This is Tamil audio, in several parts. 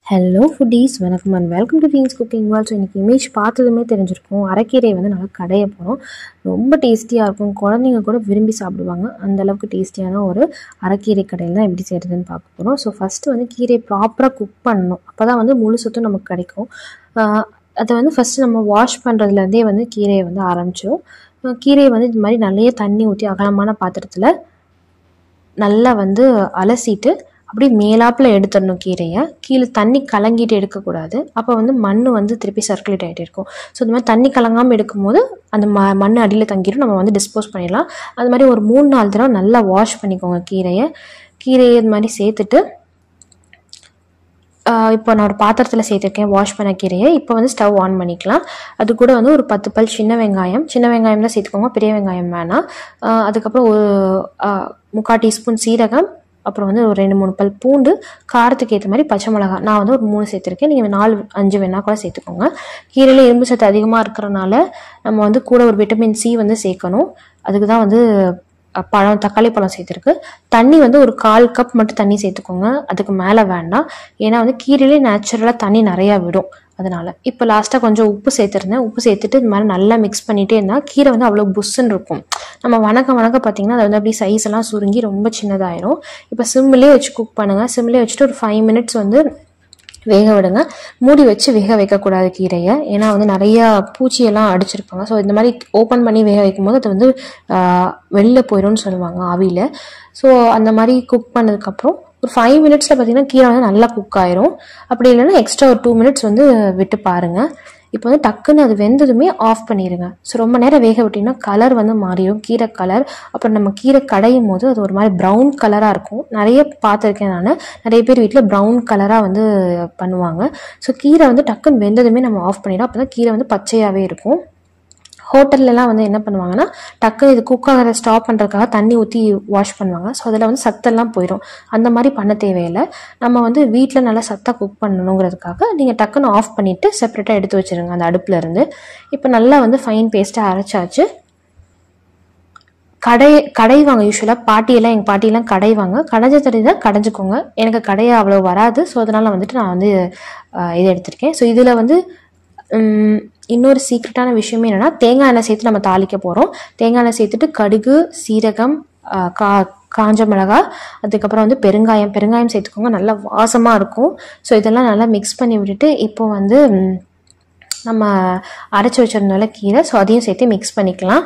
ஹலோ ஃபுட்டீஸ் வணக்கம் and welcome to Feens cooking world so இன்றைக்கி இமேஜ் பார்த்ததுமே தெரிஞ்சிருக்கும் அரைக்கீரையை வந்து நல்லா கடைய போகிறோம் ரொம்ப டேஸ்டியாக இருக்கும் குழந்தைங்க கூட விரும்பி சாப்பிடுவாங்க அந்த அளவுக்கு டேஸ்டியான ஒரு அரைக்கீரை கடையில் தான் எப்படி செய்கிறதுன்னு பார்க்க போகிறோம் ஸோ ஃபஸ்ட்டு வந்து கீரையை ப்ராப்பராக குக் பண்ணணும் அப்போ தான் வந்து முழு சொத்தும் நமக்கு கிடைக்கும் ஆஹ் அதை வந்து ஃபஸ்ட்டு நம்ம வாஷ் பண்ணுறதுலேருந்தே வந்து கீரையை வந்து ஆரம்பிச்சிடும் கீரையை வந்து இது மாதிரி நிறைய தண்ணி ஊற்றி அகலமான பாத்திரத்தில் நல்லா வந்து அலசிட்டு அப்படியே மேலாப்பில் எடுத்துடணும் கீரையை கீழே தண்ணி கலங்கிட்டு எடுக்கக்கூடாது அப்போ வந்து மண் வந்து திருப்பி சர்க்குலேட் ஆகிட்டே இருக்கும் ஸோ இந்த மாதிரி தண்ணி கலங்காமல் எடுக்கும்போது அந்த ம மண் அடியில் தங்கிடும் நம்ம வந்து டிஸ்போஸ் பண்ணிடலாம் அது மாதிரி ஒரு மூணு நாலு தடவை நல்லா வாஷ் பண்ணிக்கோங்க கீரையை கீரையை இது மாதிரி சேர்த்துட்டு ஆஹ் இப்போ நான் ஒரு பாத்திரத்தில் சேர்த்துருக்கேன் வாஷ் பண்ண கீரையை இப்போ வந்து ஸ்டவ் ஆன் பண்ணிக்கலாம் அது கூட வந்து ஒரு பத்து பல் சின்ன வெங்காயம் சின்ன வெங்காயம் தான் சேர்த்துக்கோங்க பெரிய வெங்காயம் வேணாம் ஆஹ் அதுக்கப்புறம் ஒரு ஆஹ் முக்கால் டீஸ்பூன் சீரகம் அப்புறம் வந்து ஒரு ரெண்டு மூணு பல் பூண்டு காரத்துக்கு ஏற்ற மாதிரி பச்சை மிளகா நான் வந்து ஒரு மூணு சேர்த்துருக்கேன் நீங்கள் நாலு அஞ்சு வேணால் கூட சேர்த்துக்கோங்க கீரையில் இரும்பு சத்து அதிகமாக இருக்கிறனால நம்ம வந்து கூட ஒரு விட்டமின் சி வந்து சேர்க்கணும் அதுக்கு தான் வந்து அஹ், பழம் தக்காளி பழம் சேர்த்துருக்கு தண்ணி வந்து ஒரு கால் கப் மட்டும் தண்ணி சேர்த்துக்கோங்க அதுக்கு மேலே வேண்டாம் ஏன்னா வந்து கீரையிலே நேச்சுரலாக தண்ணி நிறையா விடும் அதனால இப்போ லாஸ்ட்டாக கொஞ்சம் உப்பு சேர்த்துருந்தேன் உப்பு சேர்த்துட்டு இது மாதிரி நல்லா மிக்ஸ் பண்ணிகிட்டே இருந்தால் கீரை வந்து அவ்வளோ புஷ்ஷுன்னு இருக்கும் நம்ம வணக்க வணக்க பார்த்தீங்கன்னா அது வந்து அப்படியே சைஸ் எல்லாம் சுருங்கி ரொம்ப சின்னதாயிரும் இப்போ சிம்மிலே வச்சு குக் பண்ணுங்கள் சிம்மிலே வச்சுட்டு ஒரு ஃபைவ் மினிட்ஸ் வந்து வேக விடுங்க மூடி வச்சு வேக வைக்கக்கூடாது கீரையை ஏன்னா வந்து நிறையா பூச்சியெல்லாம் அடிச்சிருப்பாங்க ஸோ இந்த மாதிரி ஓப்பன் பண்ணி வேக வைக்கும்போது அது வந்து ஆஹ், வெளில போயிடும்னு சொல்லுவாங்க ஆவியில் ஸோ அந்த மாதிரி குக் பண்ணதுக்கப்புறம் ஒரு ஃபைவ் மினிட்ஸில் பார்த்தீங்கன்னா கீரை வந்து நல்லா குக் ஆயிரும் அப்படி இல்லைன்னா எக்ஸ்ட்ரா ஒரு டூ மினிட்ஸ் வந்து விட்டு பாருங்கள் இப்போ வந்து டக்குன்னு அது வெந்ததுமே ஆஃப் பண்ணிடுங்க ஸோ ரொம்ப நேரம் வேக விட்டிங்கன்னா கலர் வந்து மாறிடும் கீரை கலர் அப்புறம் நம்ம கீரை கடையும் போது அது ஒரு மாதிரி ப்ரௌன் கலராக இருக்கும் நிறைய பார்த்துருக்கேன் நான் நிறைய பேர் வீட்டில் ப்ரௌன் கலராக வந்து பண்ணுவாங்க ஸோ கீரை வந்து டக்குன்னு வெந்ததுமே நம்ம ஆஃப் பண்ணிடும் அப்போ தான் கீரை வந்து பச்சையாகவே இருக்கும் ஹோட்டல்லலாம் வந்து என்ன பண்ணுவாங்கன்னா டக்குன்னு இது குக் ஆகிறத ஸ்டாப் பண்ணுறதுக்காக தண்ணி ஊற்றி வாஷ் பண்ணுவாங்க ஸோ அதில் வந்து சத்தெல்லாம் போயிடும் அந்த மாதிரி பண்ண தேவையில்லை நம்ம வந்து வீட்டில் நல்லா சத்தாக குக் பண்ணணுங்கிறதுக்காக நீங்கள் டக்குன்னு ஆஃப் பண்ணிவிட்டு செப்பரேட்டாக எடுத்து வச்சுருங்க அந்த அடுப்புல இருந்து இப்போ நல்லா வந்து ஃபைன் பேஸ்ட்டாக அரைச்சாச்சு கடை கடைவாங்க யூஸ்வலாக பாட்டியெல்லாம் எங்கள் பாட்டியெல்லாம் கடைவாங்க கடைஞ்ச தடி தான் கடைஞ்சிக்கோங்க எனக்கு கடைய அவ்வளோ வராது ஸோ அதனால் வந்துட்டு நான் வந்து ஆஹ், இது எடுத்திருக்கேன் ஸோ இதில் வந்து உம், இன்னொரு சீக்ரெட்டான விஷயமே என்னென்னா தேங்காய் எண்ணெய் சேர்த்து நம்ம தாளிக்க போகிறோம் தேங்காய் எண்ணெய் சேர்த்துட்டு கடுகு சீரகம் ஆஹ், கா காஞ்ச மிளகா அதுக்கப்புறம் வந்து பெருங்காயம் பெருங்காயம் சேர்த்துக்கோங்க நல்லா வாசமாக இருக்கும் ஸோ இதெல்லாம் நல்லா மிக்ஸ் பண்ணி விட்டுட்டு இப்போ வந்து உம், நம்ம அரைச்சி வச்சிருந்தோம்ல கீரை ஸோ அதையும் சேர்த்து மிக்ஸ் பண்ணிக்கலாம்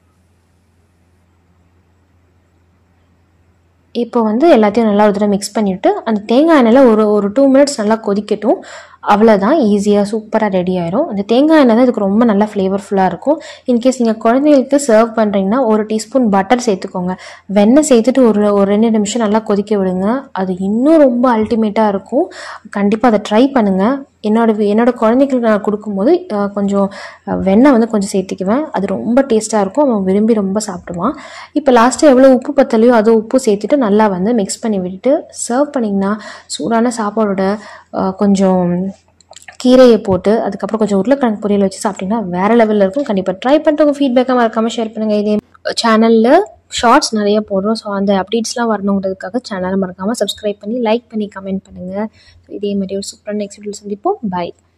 இப்போ வந்து எல்லாத்தையும் நல்லா ஒரு தடவை மிக்ஸ் பண்ணிவிட்டு அந்த தேங்காய் எண்ணெயில் ஒரு ஒரு டூ மினிட்ஸ் நல்லா கொதிக்கட்டும் அவ்வளோதான் ஈஸியாக சூப்பராக ரெடி ஆயிரும் அந்த தேங்காய் எண்ணெய் தான் இதுக்கு ரொம்ப நல்லா ஃப்ளேவர்ஃபுல்லாக இருக்கும் இன்கேஸ் நீங்கள் குழந்தைங்களுக்கு சர்வ் பண்ணுறீங்கன்னா ஒரு டீஸ்பூன் பட்டர் சேர்த்துக்கோங்க வெண்ணெய் சேர்த்துட்டு ஒரு ஒரு ரெண்டு நிமிஷம் நல்லா கொதிக்க விடுங்க அது இன்னும் ரொம்ப அல்டிமேட்டாக இருக்கும் கண்டிப்பாக அதை ட்ரை பண்ணுங்கள் என்னோட வி- என்னோட குழந்தைங்களுக்கு நான் கொடுக்கும்போது அஹ், கொஞ்சம் அஹ், வெண்ணெய் வந்து கொஞ்சம் சேர்த்துக்குவேன் அது ரொம்ப டேஸ்ட்டாக இருக்கும் அவன் விரும்பி ரொம்ப சாப்பிடுவான் இப்போ லாஸ்ட்டாக எவ்வளோ உப்பு பத்தலையோ அது உப்பு சேர்த்துட்டு நல்லா வந்து மிக்ஸ் பண்ணி விட்டுட்டு சர்வ் பண்ணிங்கன்னா சூடான சாப்பாடோட அஹ், கொஞ்சம் கீரையை போட்டு அதுக்கப்புறம் கொஞ்சம் உருளைக்கிழங்கு பொரியல் வச்சு சாப்பிட்டீங்கன்னா வேற லெவலில் இருக்கும் கண்டிப்பாக ட்ரை பண்ணிட்டு உங்கள் ஃபீட்பேக்கை மறக்காமல் ஷேர் பண்ணுங்கள் இதே சேனலில் ஷார்ட்ஸ் நிறைய போடுறோம் ஸோ அந்த அப்டேட்ஸ்லாம் வரணுங்கிறதுக்காக சேனலை மறக்காமல் சப்ஸ்கிரைப் பண்ணி லைக் பண்ணி கமெண்ட் பண்ணுங்கள் இதே மாதிரி ஒரு சூப்பரான நெக்ஸ்ட் வீடியோ சந்திப்போம் பை